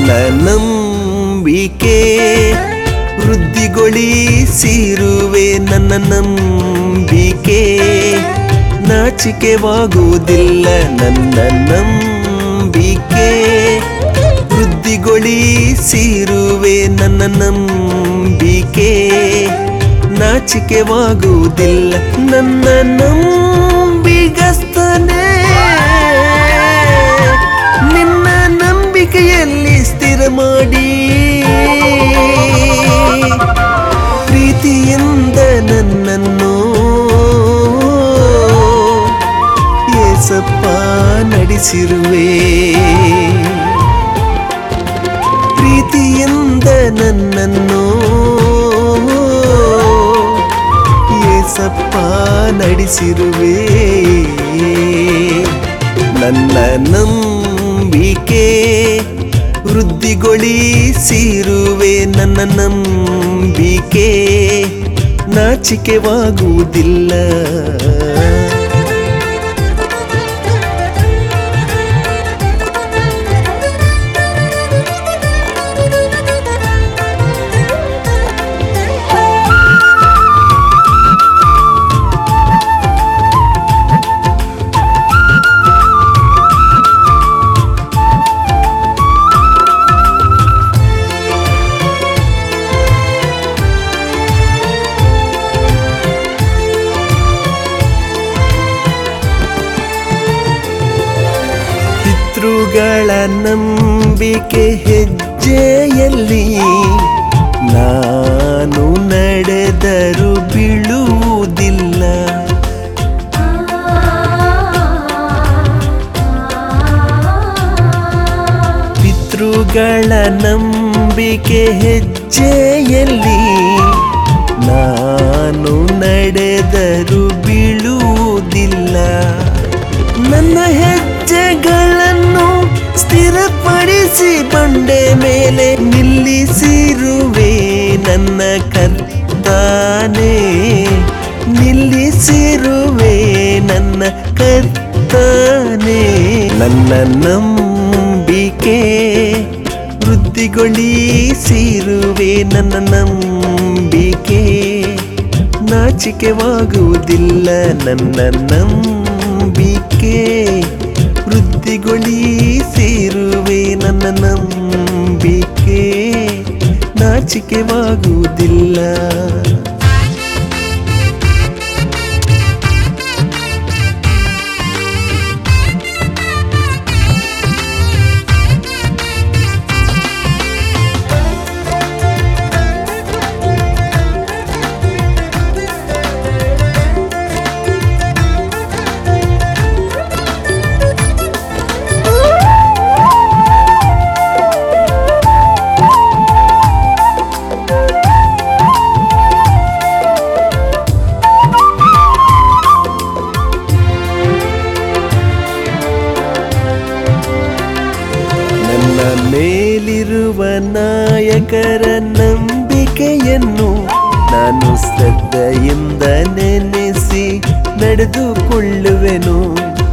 ನನ್ನ ನಂಬಿಕೆ ವೃದ್ಧಿಗೊಳಿಸಿರುವೆ ನನ್ನ ನಂಬಿಕೆ ನಾಚಿಕೆವಾಗುವುದಿಲ್ಲ ನನ್ನ ನಂಬಿಕೆ ವೃದ್ಧಿಗೊಳಿಸಿರುವೆ ನನ್ನ ನಂಬಿಕೆ ನಾಚಿಕೆವಾಗುವುದಿಲ್ಲ ನನ್ನ ನಂಬಿಗಸ್ತನೇ ನಿನ್ನ ನಂಬಿಕೆಯಲ್ಲಿ ಸ್ಥಿರ ಮಾಡಿ ಪ್ರೀತಿಯಿಂದ ನನ್ನನ್ನು ಏಸಪ್ಪ ನಡೆಸಿರುವೆ ಪ್ರೀತಿಯಿಂದ ನನ್ನನ್ನು ಏಸಪ್ಪ ನಡೆಸಿರುವೆ ನನ್ನ ನಂಬಿಕೆ ವೃದ್ಧಿಗೊಳಿಸಿರುವೆ ನನ್ನ ನಂಬಿಕೆ ನಾಚಿಕೆವಾಗುವುದಿಲ್ಲ ಪಿತೃಗಳ ನಂಬಿಕೆ ಹೆಜ್ಜೆಯಲ್ಲಿ ನಾನು ನಡೆದರೂ ಬೀಳುವುದಿಲ್ಲ ಪಿತೃಗಳ ನಂಬಿಕೆ ಹೆಜ್ಜೆಯಲ್ಲಿ ನಾನು ನಡೆದರೂ ಬೀಳುವುದಿಲ್ಲ ನನ್ನ ಹೆಜ್ಜೆಗಳನ್ನು ಸ್ಥಿರಪಡಿಸಿ ಬಂಡೆ ಮೇಲೆ ನಿಲ್ಲಿಸಿರುವೆ ನನ್ನ ಕರ್ತಾನೆ ನಿಲ್ಲಿಸಿರುವೆ ನನ್ನ ಕರ್ತಾನೆ ನನ್ನ ನಂಬಿಕೆ ವೃದ್ಧಿಗೊಳಿಸಿರುವೆ ನನ್ನ ನಂಬಿಕೆ ನಾಚಿಕೆವಾಗುವುದಿಲ್ಲ ನನ್ನ ನಂಬಿಕೆ ವೃದ್ಧಿಗೊಳಿಸಿರುವೆ ನನ್ನ ನಂಬಿಕೆ ನಾಚಿಕೆವಾಗುವುದಿಲ್ಲ ನನ್ನ ಮೇಲಿರುವ ನಾಯಕರ ನಂಬಿಕೆಯನ್ನು ನಾನು ಶ್ರದ್ಧೆಯಿಂದ ನೆನೆಸಿ ನಡೆದುಕೊಳ್ಳುವೆನು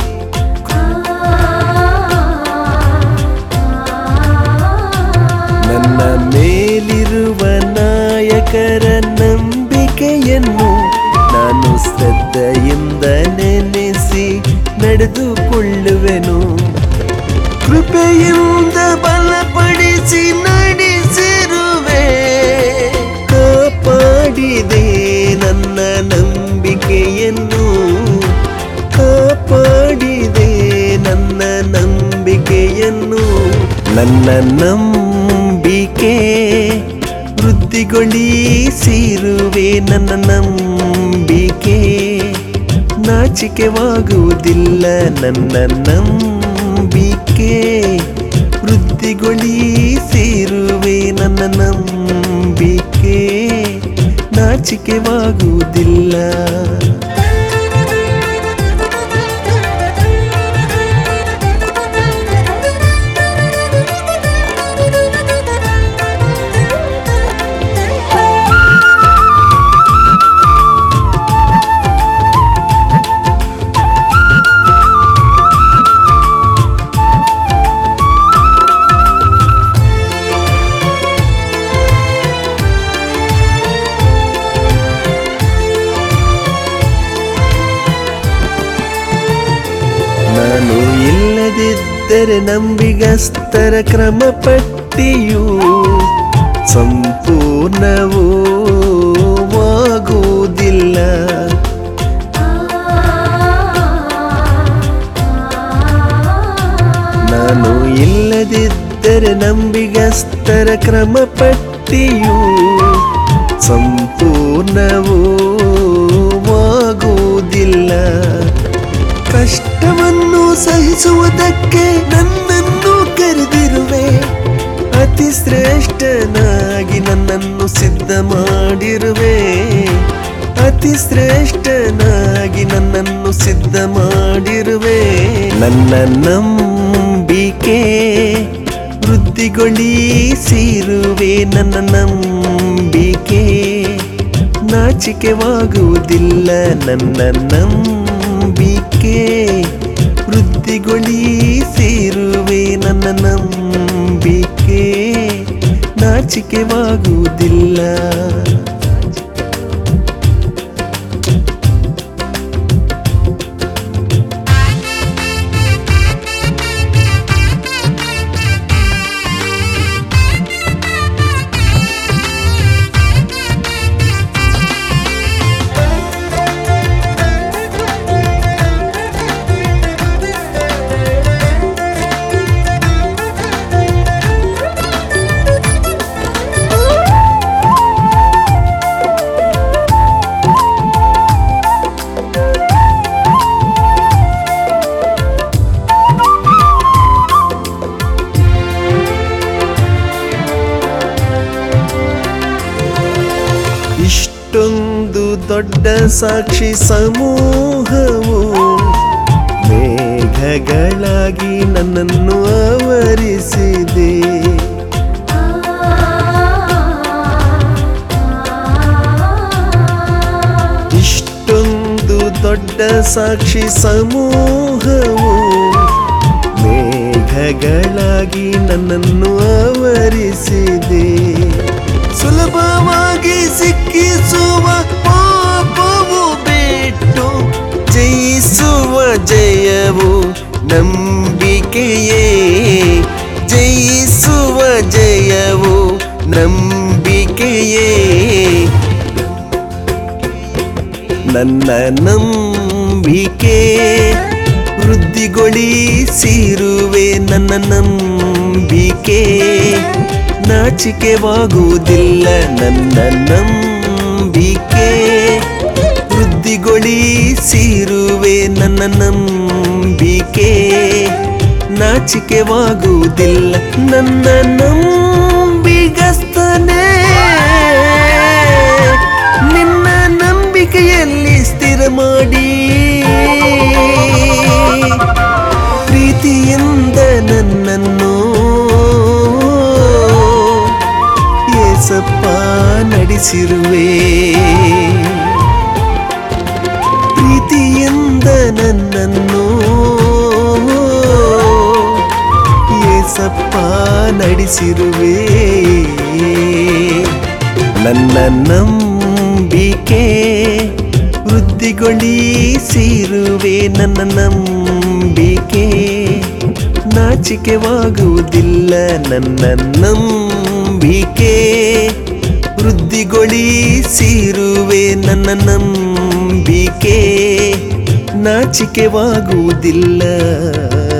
ನನ್ನ ಮೇಲಿರುವ ನಾಯಕರ ನಂಬಿಕೆಯನ್ನು ನಾನು ಶ್ರದ್ಧೆಯಿಂದ ನೆನೆಸಿ ನಡೆದುಕೊಳ್ಳುವೆನು ಕೃಪೆಯಿಂದ ಬಲಪಡಿಸಿ ನಡೆಸಿರುವೆ ಕಾಪಾಡಿದೆ ನನ್ನ ನಂಬಿಕೆಯನ್ನು ಕಾಪಾಡಿದೆ ನನ್ನ ನಂಬಿಕೆಯನ್ನು ನನ್ನ ನಂಬಿಕೆ ವೃದ್ಧಿಗೊಳಿಸಿರುವೆ ನನ್ನ ನಂಬಿಕೆ ನಾಚಿಕೆವಾಗುವುದಿಲ್ಲ ನನ್ನ ನಂಬಿಕೆ ವೃದ್ಧಿಗೊಳಿಸಿರುವೆ ನನ್ನ ನಂಬಿಕೆ ನಾಚಿಕೆವಾಗುವುದಿಲ್ಲ ನಾನು ಇಲ್ಲದಿದ್ದರೆ ನಂಬಿಗಸ್ತರ ಕ್ರಮ ಪಟ್ಟಿಯು ಸಂಪೂರ್ಣವೂ ಆಗುವುದಿಲ್ಲ ನಾನು ಇಲ್ಲದಿದ್ದರೆ ನಂಬಿಗಸ್ತರ ಕ್ರಮ ಪಟ್ಟಿಯು ಸಂಪೂರ್ಣವೂ ಆಗುವುದಿಲ್ಲ ಕಷ್ಟವನ್ನು ಸಹಿಸುವುದಕ್ಕೆ ನನ್ನನ್ನು ಕರೆದಿರುವೆ ಅತಿ ಶ್ರೇಷ್ಠನಾಗಿ ನನ್ನನ್ನು ಸಿದ್ಧ ಮಾಡಿರುವೆ ಅತಿ ಶ್ರೇಷ್ಠನಾಗಿ ನನ್ನನ್ನು ಸಿದ್ಧ ಮಾಡಿರುವೆ ನನ್ನ ನಂಬಿಕೆ ವೃದ್ಧಿಗೊಳಿಸಿರುವೆ ನನ್ನ ನಂಬಿಕೆ ನಾಚಿಕೆವಾಗುವುದಿಲ್ಲ ನನ್ನ ನಂಬಿಕೆ ವೃದ್ಧಿಗೊಳಿಸಿರುವೆ ನನ್ನ ನಂಬಿಕೆ ನಾಚಿಕೆವಾಗುವುದಿಲ್ಲ ಇಷ್ಟೊಂದು ದೊಡ್ಡ ಸಾಕ್ಷಿ ಸಮೂಹವು ಮೇಘಗಳಾಗಿ ನನ್ನನ್ನು ಆವರಿಸಿದೆ ಇಷ್ಟೊಂದು ದೊಡ್ಡ ಸಾಕ್ಷಿ ಸಮೂಹವು ಮೇಘಗಳಾಗಿ ನನ್ನನ್ನು ಆವರಿಸಿದೆ ಸುಲಭವಾಗಿ ಸಿಕ್ಕಿಸುವ ಪಾಪವು ಬಿಟ್ಟು ಜಯಿಸುವ ಜಯವು ನಂಬಿಕೆಯೇ ಜಯಿಸುವ ಜಯವು ನಂಬಿಕೆಯೇ ನನ್ನ ನಂಬಿಕೆ ವೃದ್ಧಿಗೊಳಿಸಿರುವೆ ನನ್ನ ನಂಬಿಕೆ ನಾಚಿಕೆವಾಗುವುದಿಲ್ಲ ನನ್ನ ನಂಬಿಕೆ ವೃದ್ಧಿಗೊಳಿಸಿರುವೆ ನನ್ನ ನಂಬಿಕೆ ನಾಚಿಕೆವಾಗುವುದಿಲ್ಲ ನನ್ನ ನಂಬಿಗಸ್ತನೇ ನಿನ್ನ ನಂಬಿಕೆಯಲ್ಲಿ ಸ್ಥಿರ ಮಾಡಿ ಪ್ರೀತಿಯಿಂದ ನನ್ನನ್ನು ಏಸಪ್ಪ ನಡೆಸಿರುವೆ ಪ್ರೀತಿಯಿಂದ ನನ್ನನ್ನು ಏಸಪ್ಪ ನಡೆಸಿರುವೆ ನನ್ನ ನಂಬಿಕೆ ವೃದ್ಧಿಗೊಳಿಸಿರುವೆ ನನ್ನ ನಂಬಿಕೆ ನಾಚಿಕೆವಾಗುವುದಿಲ್ಲ ನನ್ನ ನಂಬಿಕೆ ವೃದ್ಧಿಗೊಳಿಸಿರುವೆ ನನ್ನ ನಂಬಿಕೆ ನಾಚಿಕೆವಾಗುವುದಿಲ್ಲ